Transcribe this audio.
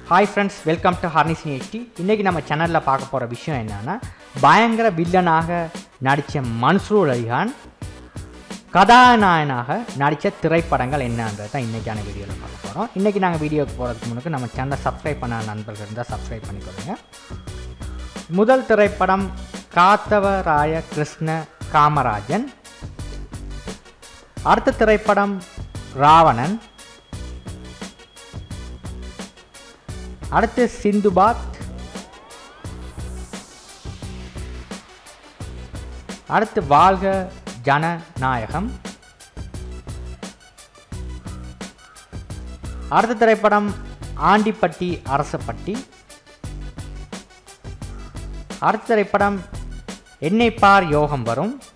hi friends welcome to ஹார்னிஸ் HD இன்றைக்கி நம்ம சேனலில் பார்க்க போகிற விஷயம் என்னன்னா பயங்கர வில்லனாக நடித்த மன்சூர் அலிகான் கதாநாயகனாக நடித்த திரைப்படங்கள் என்னன்றது தான் இன்றைக்கான வீடியோவில் பார்க்க போகிறோம் இன்றைக்கி நாங்கள் வீடியோக்கு போகிறதுக்கு முன்னுக்கு நம்ம சேனலை சப்ஸ்கிரைப் பண்ண நண்பர்கள் இருந்தால் சப்ஸ்கிரைப் பண்ணிக்கொள்ளுங்க முதல் திரைப்படம் காத்தவராய கிருஷ்ண காமராஜன் அடுத்த திரைப்படம் ராவணன் அடுத்து சிந்துபாத் அடுத்து வாழ்க ஜனநாயகம் அடுத்த திரைப்படம் ஆண்டிப்பட்டி அரசப்பட்டி அடுத்த திரைப்படம் என்னை பார் யோகம் வரும்